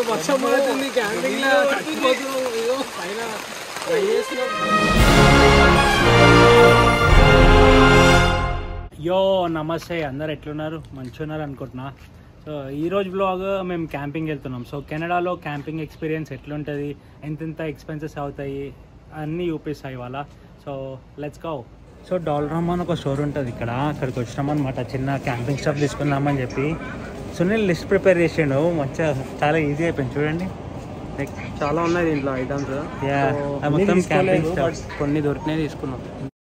వర్షం పడుతుంది క్యాంపింగ్ లో చచ్చిపోతున్నాం ఇదో పైన ట్రై చేస్తున్నాం యో నమస్తే అందరు ఎట్లున్నారు మంచిగా ఉన్నారు అనుకుంటున్నా సో ఈ రోజు బ్లాగ్ మేము క్యాంపింగ్ వెళ్తున్నాం సో కెనడాలో క్యాంపింగ్ ఎక్స్పీరియన్స్ ఎట్లుంటుంది ఎంతెంత ఎక్స్పెన్సెస్ అవుతాయి అన్నీ చూపిస్తాయి ఇవాళ so let's go so Dollarama అని ఒక స్టోర్ ఉంటుంది ఇక్కడ అక్కడికి వచ్చినాం అనమాట చిన్న క్యాంపింగ్ స్టఫ్ తీసుకుందామని చెప్పి సునీల్ లిస్ట్ ప్రిపేర్ చేసిండు మంచిగా చాలా ఈజీ అయిపోయింది చూడండి లైక్ చాలా ఉన్నాయి దీంట్లో ఐటమ్స్ యా మొత్తం క్యాంపింగ్ స్టఫ్ కొన్ని దొరికినాయి తీసుకున్నాం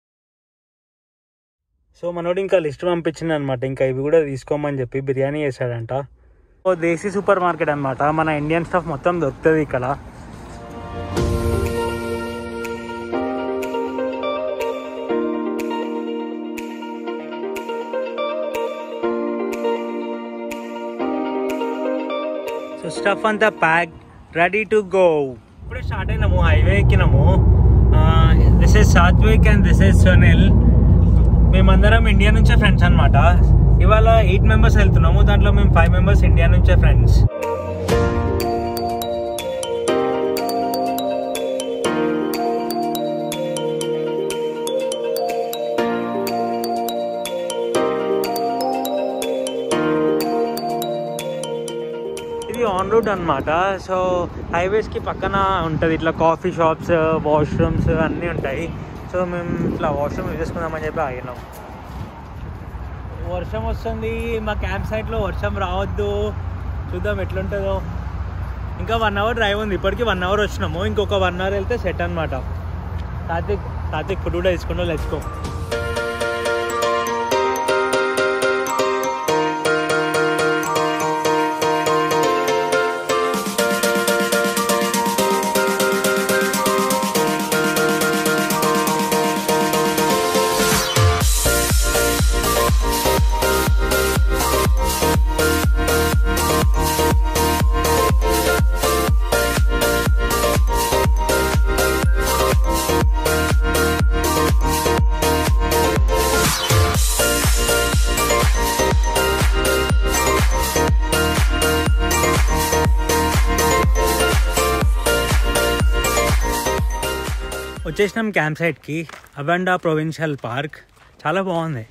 సో మనోడు ఇంకా లిస్ట్ పంపించింది అనమాట ఇంకా ఇవి కూడా తీసుకోమని చెప్పి బిర్యానీ చేశాడంట ఓ దేశీ సూపర్ మార్కెట్ అనమాట మన ఇండియన్ స్టఫ్ మొత్తం దొరుకుతుంది ఇక్కడ సో స్టఫ్ అంతా ప్యాక్ రెడీ టు గో ఇప్పుడే స్టార్ట్ అయినాము హైవే ఎక్కినాము this is Satvik and this is Sunil మేమందరం ఇండియా నుంచే ఫ్రెండ్స్ అన్నమాట ఇవాళ ఎయిట్ మెంబర్స్ వెళ్తున్నాము దాంట్లో మేము ఫైవ్ మెంబర్స్ ఇండియా నుంచే ఫ్రెండ్స్ ఇది ఆన్ రూట్ అనమాట సో హైవేస్కి పక్కన ఉంటుంది ఇట్లా కాఫీ షాప్స్ వాష్రూమ్స్ అన్నీ ఉంటాయి సో మేము ఇట్లా వాష్రూమ్ యూజ్ చేసుకుందామని చెప్పి ఆగినాం వర్షం వస్తుంది మా క్యాంప్ సైట్లో వర్షం రావద్దు చూద్దాం ఎట్లుంటుందో ఇంకా వన్ అవర్ డ్రైవ్ ఉంది ఇప్పటికి వన్ అవర్ వచ్చినాము ఇంకొక వన్ అవర్ వెళ్తే సెట్ అనమాట తాతిక్ తాతిక్ ఫుడ్ కూడా తీసుకుంటూ లెచ్చుకో వచ్చేసినాం క్యాంప్ సైట్కి అవండా ప్రొవిన్షియల్ పార్క్ చాలా బాగుంది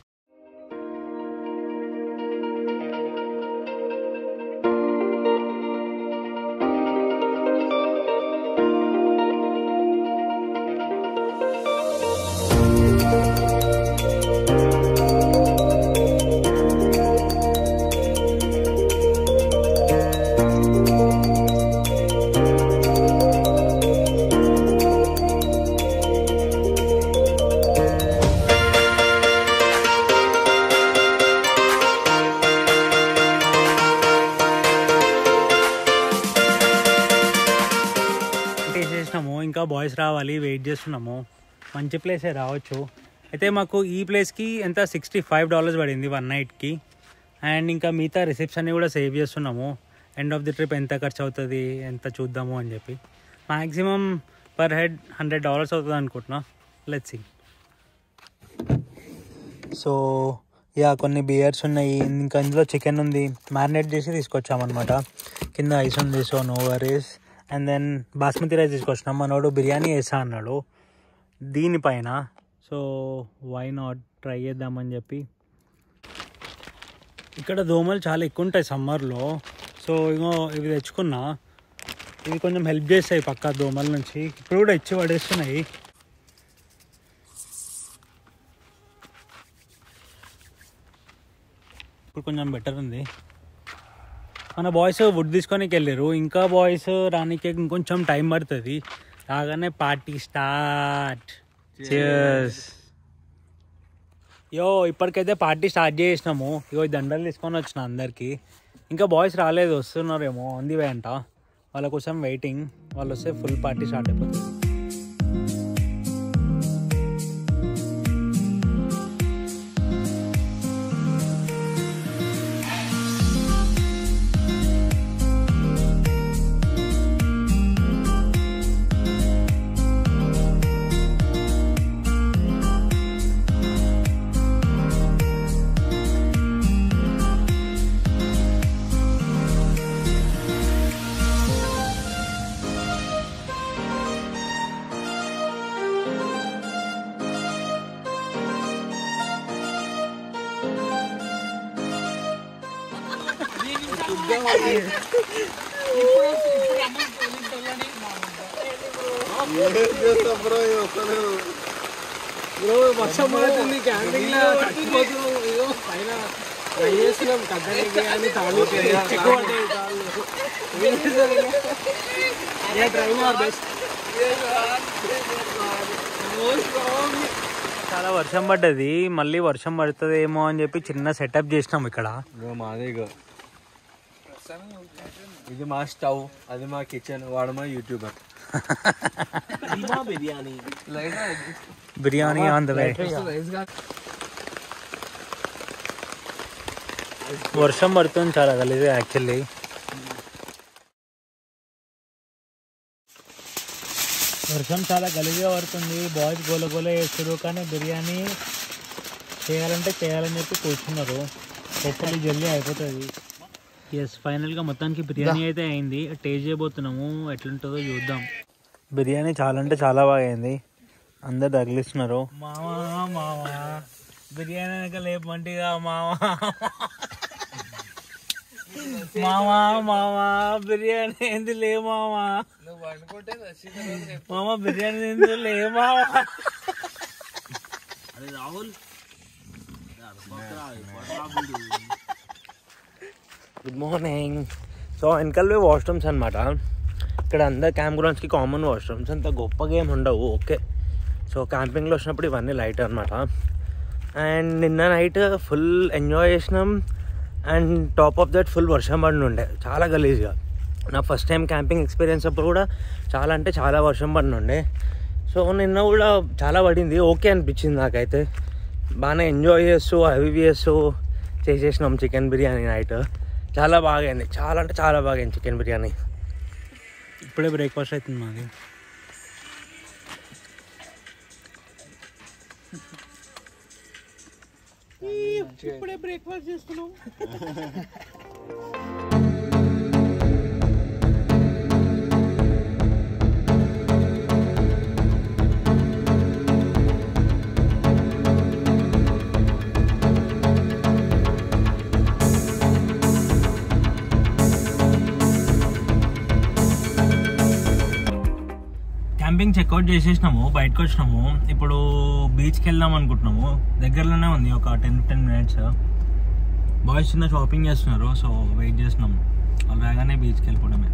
చేసినాము ఇంకా బాయ్స్ రావాలి వెయిట్ చేస్తున్నాము మంచి ప్లేసే రావచ్చు అయితే మాకు ఈ ప్లేస్కి ఎంత సిక్స్టీ ఫైవ్ డాలర్స్ పడింది వన్ నైట్కి అండ్ ఇంకా మిగతా రిసిప్ట్స్ అన్ని కూడా సేవ్ చేస్తున్నాము ఎండ్ ఆఫ్ ది ట్రిప్ ఎంత ఖర్చు అవుతుంది ఎంత చూద్దాము అని చెప్పి maximum per head hundred dollars అవుతుంది అనుకుంటున్నా లెట్స్ సి సో యా కొన్ని బియర్స్ ఉన్నాయి ఇంకా ఇందులో చికెన్ ఉంది మ్యారినేట్ చేసి తీసుకొచ్చామన్నమాట కింద ఐస్ ఉంది so no worries and then basmati rice తీసుకొచ్చినాం మనోడు బిర్యానీ వేసా అన్నాడు దీనిపైన సో వై నాట్ ట్రై చేద్దామని చెప్పి ఇక్కడ దోమలు చాలా ఎక్కువ ఉంటాయి సమ్మర్లో సో ఇగో ఇవి తెచ్చుకున్నా ఇవి కొంచెం హెల్ప్ చేస్తాయి పక్క దోమల నుంచి ఇప్పుడు కూడా ఇచ్చి పడేస్తున్నాయి ఇప్పుడు కొంచెం బెటర్ ఉంది మన బాయ్స్ వుడ్ తీసుకొని వెళ్ళారు ఇంకా బాయ్స్ రానికి ఇంకొంచెం టైం పడుతుంది రాగానే పార్టీ స్టార్ట్ యో ఇప్పటికైతే పార్టీ స్టార్ట్ చేసినాము ఇగో ఈ దండలు తీసుకొని వచ్చిన అందరికి ఇంకా బాయ్స్ రాలేదు వస్తున్నారేమో ఉంది వే అంట వాళ్ళ కోసం వెయిటింగ్ వాళ్ళు వస్తే ఫుల్ పార్టీ స్టార్ట్ అయిపోతుంది బ్రో వర్షం పడుతుంది క్యాంపింగ్ లో చచ్చిపోతున్నాం ఇదో పైన ట్రై చేస్తున్నాం కద్దరికి అని తాళ్ళు ఎక్కువ పడ్డాయి తాళ్ళు. ఏం చేద్దాం ఇక? Yeah, trying our best. చాలా వర్షం పడ్డది మళ్ళీ వర్షం పడుతుందేమో అని చెప్పి చిన్న సెటప్ చేసినాం ఇక్కడ ఇగో మాదే ఇగో ఇది మా స్టవ్ అది మా కిచెన్ వాడు మా YouTuber biryani biryani on the way వర్షం పడుతుంది చాలా గలీజ్ యాక్చువల్లీ వర్షం చాలా గలీజ్గా పడుతుంది బాయ్స్ గోల గోల చేస్తారు కానీ బిర్యానీ చేయాలంటే చేయాలని చెప్పి కూర్చున్నారు హోప్ఫుల్లీ జల్దీ అయిపోతుంది ఎస్ ఫైనల్గా మొత్తానికి బిర్యానీ అయితే అయింది టేస్ట్ చేయబోతున్నాము ఎట్లుంటుందో చూద్దాం బిర్యానీ చాలా అంటే చాలా బాగా అయింది అందరు తగిలిస్తున్నారు మామా మామా బిర్యానీ వెనక లేపమంటిగా మామా మామా మామా బిర్యానీ ఏంది లే మామా మామా బిర్యానీ ఏంది లే మామా గుడ్ మార్నింగ్ సో వెనకాల వాష్రూమ్స్ అనమాట ఇక్కడ అందరు క్యాంప్ గ్రౌండ్స్కి కామన్ వాష్రూమ్స్ అంత గొప్పగా ఏమి ఉండవు ఓకే సో క్యాంపింగ్లో వచ్చినప్పుడు ఇవన్నీ లైట్ అనమాట అండ్ నిన్న నైట్ ఫుల్ ఎంజాయ్ చేసినాం and top of that full వర్షం పడి ఉండే చాలా గలీజ్గా నా ఫస్ట్ టైం క్యాంపింగ్ ఎక్స్పీరియన్స్ అప్పుడు కూడా చాలా అంటే చాలా వర్షం పడి ఉండే సో నిన్న కూడా చాలా పడింది ఓకే అనిపించింది నాకైతే బాగానే ఎంజాయ్ చేస్తూ అవి ఇవి చేస్తూ చేసేసినాం చికెన్ బిర్యానీ నైట్ చాలా బాగా అయింది చాలా అంటే చాలా బాగా అయింది చికెన్ బిర్యానీ ఇప్పుడే బ్రేక్ఫాస్ట్ అవుతుంది మాది ఇప్పుడే బ్రేక్ఫాస్ట్ చేస్తున్నాం క్యాంపింగ్ చెక్అవుట్ చేసేసినాము బయటకు వచ్చినాము ఇప్పుడు బీచ్కి వెళ్దాం అనుకుంటున్నాము దగ్గరలోనే ఉంది ఒక టెన్ టెన్ మినిట్స్ బాయ్స్ చిన్న షాపింగ్ చేస్తున్నారు సో వెయిట్ చేస్తున్నాము వాళ్ళు రాగానే బీచ్కి వెళ్ళిపోవడమే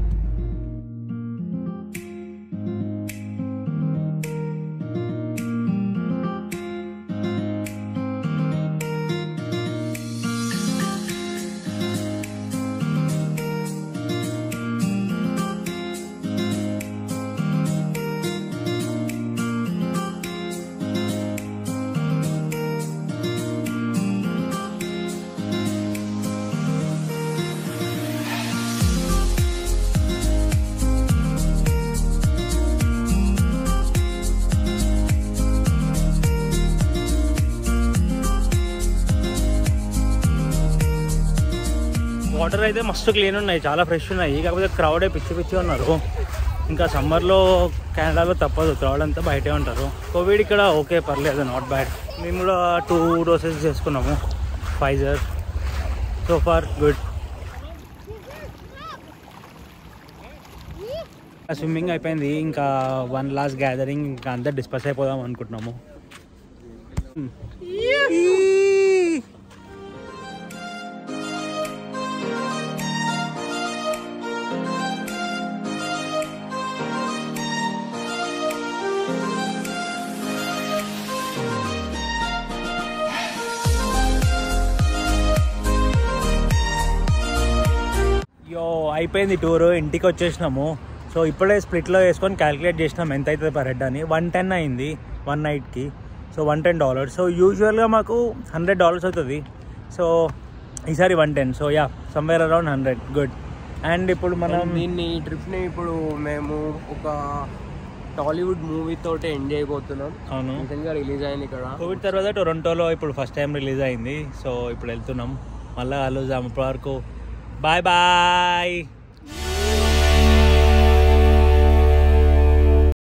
వాటర్ అయితే మస్తు క్లీన్ ఉన్నాయి చాలా ఫ్రెష్ ఉన్నాయి కాకపోతే క్రౌడే పిచ్చి పిచ్చి ఉన్నారు ఇంకా సమ్మర్లో కెనడాలో తప్పదు క్రౌడ్ అంతా బయటే ఉంటారు కోవిడ్ ఇక్కడ ఓకే పర్లేదు నాట్ బ్యాడ్ మేము కూడా టూ డోసెస్ చేసుకున్నాము Pfizer so far good swimming అయిపోయింది ఇంకా వన్ లాస్ట్ గ్యాదరింగ్ ఇంకా అంతా డిస్పస్ అయిపోదాం అనుకుంటున్నాము యో అయిపోయింది టూర్ ఇంటికి వచ్చేసినాము సో ఇప్పుడే స్ప్లిట్లో వేసుకొని క్యాలిక్యులేట్ చేసినాం ఎంత అవుతుంది పర్ హెడ్ అని వన్ టెన్ అయింది వన్ నైట్కి so one ten dollars so యూజువల్గా మాకు హండ్రెడ్ డాలర్స్ అవుతుంది సో ఈసారి one ten so yeah somewhere around hundred good and ఇప్పుడు మనం దీన్ని ఈ ట్రిప్ ని ఇప్పుడు మేము ఒక టాలీవుడ్ మూవీ తోటి ఎంజాయ్ అయిపోతున్నాం అవును రీసెంట్ గా రిలీజ్ అయింది ఇక్కడ కోవిడ్ తర్వాత టొరంటోలో ఇప్పుడు ఫస్ట్ టైం రిలీజ్ అయింది సో ఇప్పుడు వెళ్తున్నాం మళ్ళీ కలుద్దాం ఇప్పటి వరకు బాయ్ బాయ్